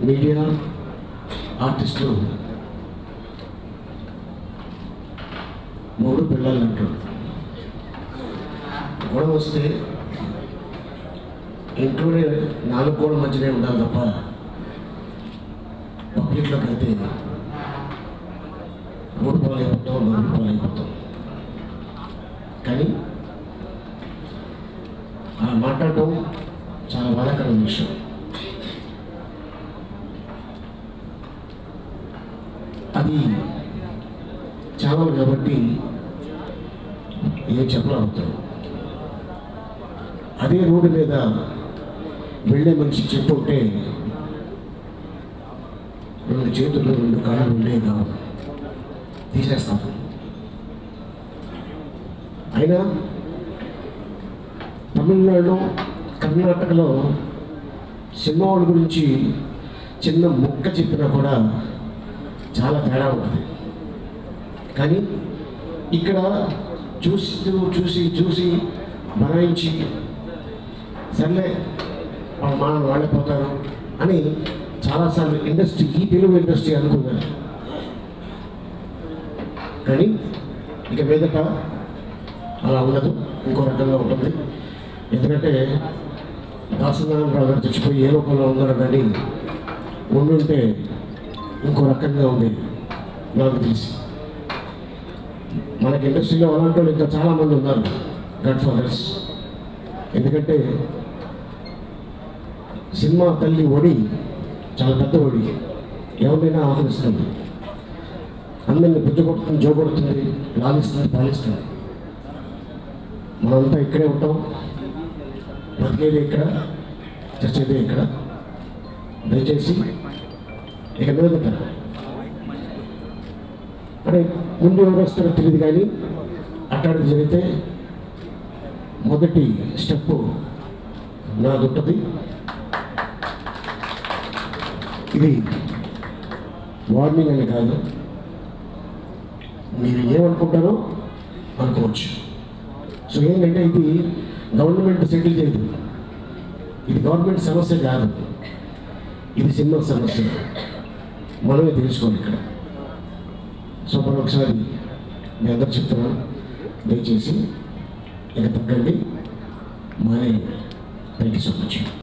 media ఆర్టిస్టులు మూడు పిల్లలు అంటారు గొడవ వస్తే ఇంట్లోనే నాలుగు గోడల మధ్యనే ఉండాలి తప్ప పబ్లిక్లోకి వెళ్తే మూడు పాలు అయిపోతాం నాలుగు పాలు అయిపోతాం కానీ అలా మాట్లాడటం చాలా బాధాకరమైన విషయం అది ఛానల్ కాబట్టి ఏం చెప్పలేకపోతాం అదే రోడ్డు మీద వెళ్ళే మనిషి చెప్పుంటే రెండు చేతులు రెండు కాళ్ళు ఉండే కావు తీసేస్తాం అయినా తమిళనాడులో కర్ణాటకలో సినిమా వాళ్ళ గురించి చిన్న ముక్క చెప్పినా కూడా చాలా తేడా ఉంటుంది కానీ ఇక్కడ చూస్తూ చూసి చూసి బనాయించి సర్లే వాళ్ళ మా వాళ్ళే పోతారు అని చాలాసార్లు ఇండస్ట్రీ ఈ తెలుగు ఇండస్ట్రీ అనుకున్నారు కానీ ఇక మీదట అలా ఉండదు ఇంకో రకంగా ఉంటుంది ఎందుకంటే దాసనారాయణరావు గారు చచ్చిపోయి ఏ రూపంలో ఉన్నాడు కానీ ఉండుంటే ఇంకో రకంగా ఉండేది నాకు తెలిసి మనకి ఇండస్ట్రీలో అలాంటి వాళ్ళు ఇంకా చాలామంది ఉన్నారు గడ్ ఫాదర్స్ ఎందుకంటే సినిమా తల్లి ఒడి చాలా పెద్ద ఒడి ఎవరినైనా ఆహ్వానిస్తుంది అందరిని బుజ్జగొడుతుంది జోగొడుతుంది లాలిస్తుంది పాలిస్తుంది మనంతా ఇక్కడే ఉంటాం బతికేది ఇక్కడ చచ్చేది ఇక్కడ దయచేసి ఇక మీదట అంటే ముందు ఎవరు వస్తారో తెలియదు కానీ అట్లాంటిది జరిగితే మొదటి స్టెప్ నాది ఉంటుంది ఇది వార్నింగ్ అని కాదు మీరు ఏమనుకుంటారో అనుకోవచ్చు సో ఏంటంటే ఇది గవర్నమెంట్ సెటిల్ చేయదు ఇది గవర్నమెంట్ సమస్య కాదు ఇది సినిమా సమస్య మనమే తెలుసుకోవాలి ఇక్కడ సో మనం ఒకసారి మీ అందరు చెప్తున్నాను దయచేసి ఇక తగ్గండి మానే థ్యాంక్ యూ సో మచ్